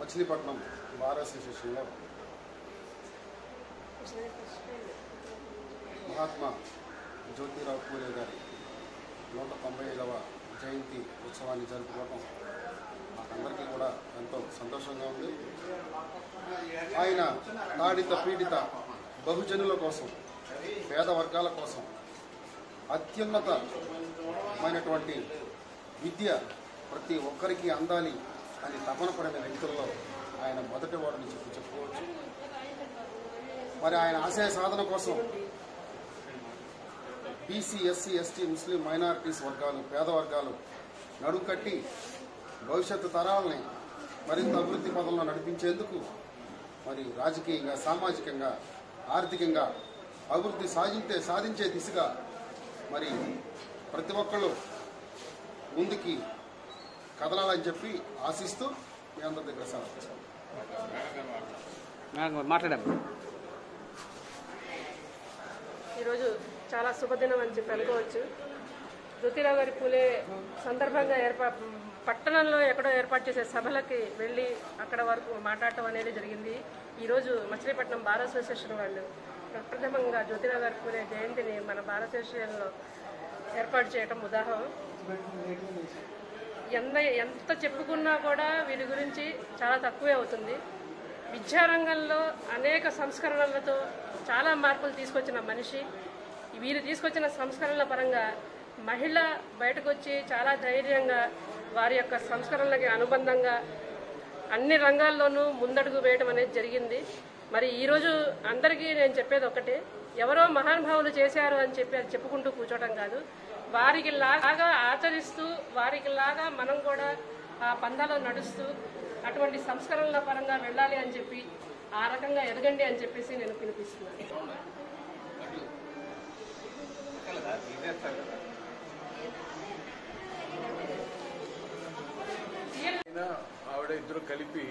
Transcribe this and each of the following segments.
Machilipatnam bar అసోసియేషన్లో మహాత్మా జ్యోతిరావు పూలే గారి నూట తొంభై ఐదవ జయంతి ఉత్సవాన్ని జరుపుకోవటం మాకందరికీ కూడా ఎంతో సంతోషంగా ఉంది ఆయన తాడిత పీడిత బహుజనుల కోసం పేద వర్గాల కోసం అత్యున్నతమైనటువంటి విద్య ప్రతి ఒక్కరికి అందాలి అని తపన పడిన వ్యక్తుల్లో ఆయన మొదటి వాడని చెప్పి చెప్పుకోవచ్చు మరి ఆయన ఆశయ సాధన కోసం బీసీ ఎస్సీ ఎస్టీ ముస్లిం మైనారిటీస్ వర్గాలు పేద వర్గాలు నడుకట్టి భవిష్యత్తు తరాలని మరింత అభివృద్ధి పదంలో నడిపించేందుకు మరి రాజకీయంగా సామాజికంగా ఆర్థికంగా అభివృద్ధి సాధించే సాధించే దిశగా మరి ప్రతి ఒక్కళ్ళు ముందుకి కదలాలని చెప్పి ఆశిస్తూ మీ అందరి దగ్గర సెలవు మాట్లాడాము ఈరోజు చాలా శుభదినం అని చెప్పి అనుకోవచ్చు జ్యోతిరావు గారి పూలే సందర్భంగా ఏర్పా పట్టణంలో ఎక్కడో ఏర్పాటు చేసే సభలకి వెళ్ళి అక్కడ వరకు మాట్లాడటం అనేది జరిగింది ఈరోజు మచిలీపట్నం బార్ అసోసియేషన్ వాళ్ళు ప్రప్రథమంగా జ్యోతిరావు గారి పూలే జయంతిని మన బార్ అసోసియేషన్లో ఏర్పాటు చేయడం ఉదాహరణ ఎంత ఎంత చెప్పుకున్నా కూడా వీరి గురించి చాలా తక్కువే అవుతుంది విద్యారంగంలో అనేక సంస్కరణలతో చాలా మార్పులు తీసుకొచ్చిన మనిషి వీరు తీసుకొచ్చిన సంస్కరణల పరంగా మహిళ బయటకు వచ్చి చాలా ధైర్యంగా వారి యొక్క సంస్కరణలకి అనుబంధంగా అన్ని రంగాల్లోనూ ముందడుగు వేయడం అనేది జరిగింది మరి ఈరోజు అందరికీ నేను చెప్పేది ఒకటే ఎవరో మహానుభావులు చేశారు అని చెప్పి అది చెప్పుకుంటూ కూర్చోవడం కాదు వారికి లాగా ఆచరిస్తూ వారికి లాగా మనం కూడా ఆ పందాలో నడుస్తూ అటువంటి సంస్కరణల పరంగా వెళ్ళాలి అని చెప్పి ఆ రకంగా ఎదగండి అని చెప్పేసి నేను పిలిపిస్తున్నాను అయినా ఆవిడ ఇద్దరు కలిపి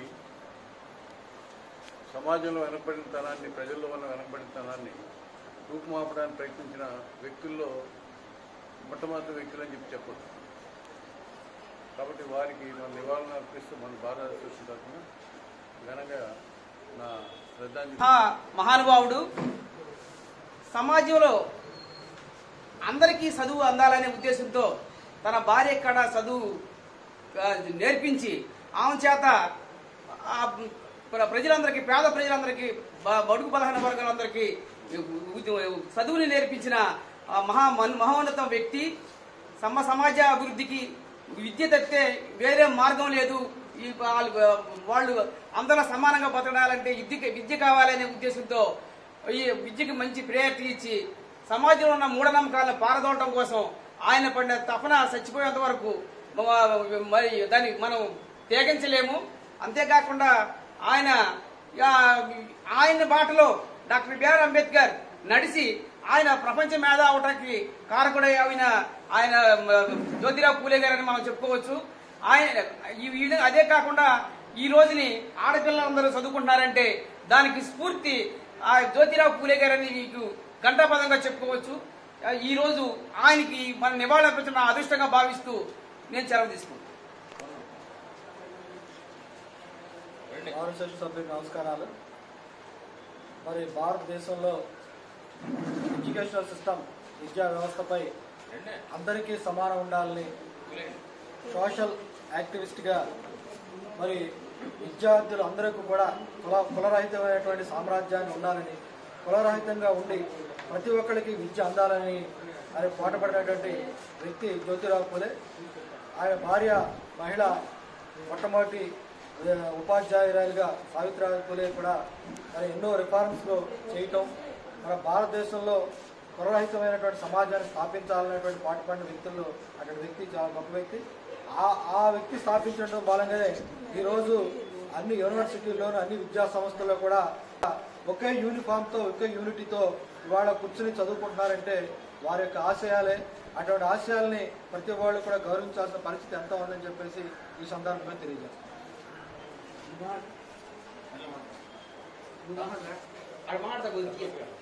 సమాజంలో వెనకబడినతనాన్ని ప్రజల్లో ఉన్న వెనకబడినతనాన్ని రూపుమాపడానికి ప్రయత్నించిన వ్యక్తుల్లో మొట్టమొదటి వ్యక్తులు అని చెప్పి చెప్పొచ్చు కాబట్టి వారికి మన నివాళులు అర్పిస్తూ మన భారత అసోసియేషన్ తరఫున ఘనంగా నా శ్రద్ధాంజలి మహా మహానుభావుడు సమాజంలో అందరికీ చదువు అందాలనే ఉద్దేశంతో తన భార్య కడ చదువు ఆ, నేర్పించి ఆమె చేత ఆ, ప్ర- ప్రజలందరికీ పేద ప్రజలందరికీ బ- బడుగు బలహీన వర్గాలందరికీ ఉ- చదువుని నేర్పించిన ఆ మహా మన్- మహోన్నత వ్యక్తి సమ సమాజ అభివృద్ధికి విద్య తప్పితే వేరే మార్గం లేదు ఈ వాళ్ళు వాళ్ళు అందరూ సమానంగా బతకాలంటే విద్య విద్య కావాలనే ఉద్దేశంతో ఈ విద్యకి మంచి ప్రయారిటీ ఇచ్చి సమాజంలో ఉన్న మూఢనమ్మకాలను పారదోలటం కోసం ఆయన పడిన తపన చచ్చిపోయేంత వరకు మ- మరి దాన్ని మనం తేగించలేము అంతేకాకుండా ఆయన ఆ, ఆయన బాటలో డాక్టర్ బిఆర్ అంబేద్కర్ నడిచి ఆయన ప్రపంచ మేధ అవటానికి కారకుడై ఆయన ఆయన మ, జ్యోతిరావు పూలే గారని మనం చెప్పుకోవచ్చు ఆయన ఈ- ఈ- అదే కాకుండా ఈ రోజుని ఆడపిల్లలందరూ చదువుకుంటున్నారంటే దానికి స్ఫూర్తి ఆ జ్యోతిరావు పూలే గారని మీకు ఘంటాపదంగా చెప్పుకోవచ్చు ఆ, ఈ రోజు ఆయనకి మన నివాళులర్పించిన అదృష్టంగా భావిస్తూ నేను సెలవు తీసుకుంటాను భారత సభ్యులకు నమస్కారాలు మరి భారతదేశంలో ఎడ్యుకేషనల్ సిస్టమ్ విద్యా వ్యవస్థపై అందరికీ సమానం ఉండాలని సోషల్ యాక్టివిస్ట్గా మరి విద్యార్థులు అందరికీ కూడా కుల కులరహితమైనటువంటి సామ్రాజ్యాన్ని ఉండాలని కులరహితంగా ఉండి ప్రతి ఒక్కరికి విద్య అందాలని ఆయన పోటపడినటువంటి వ్యక్తి జ్యోతిరావు పూలే ఆయన భార్య మహిళ మొట్టమొదటి ఆ, ఉపాధ్యాయురాలుగా సావిత్రిబాయి పూలే కూడా మరి ఎన్నో రిఫార్మ్స్లో చేయటం మన భారతదేశంలో కులరహితమైనటువంటి సమాజాన్ని స్థాపించాలనేటువంటి పాటుపడిన వ్యక్తుల్లో అటువంటి వ్యక్తి చాలా గొప్ప వ్యక్తి ఆ ఆ వ్యక్తి స్థాపించడం మూలంగానే ఈరోజు అన్ని యూనివర్సిటీల్లోనూ అన్ని విద్యా సంస్థల్లో కూడా ఒకే యూనిఫామ్తో ఒకే యూనిటీతో ఇవాళ కూర్చుని చదువుకుంటున్నారంటే వారి యొక్క ఆశయాలే అటువంటి ఆశయాల్ని ప్రతి వాళ్ళు కూడా గౌరవించాల్సిన పరిస్థితి ఎంత ఉందని చెప్పేసి ఈ సందర్భంగా తెలియజేస్తాం అది మాట్లాడతా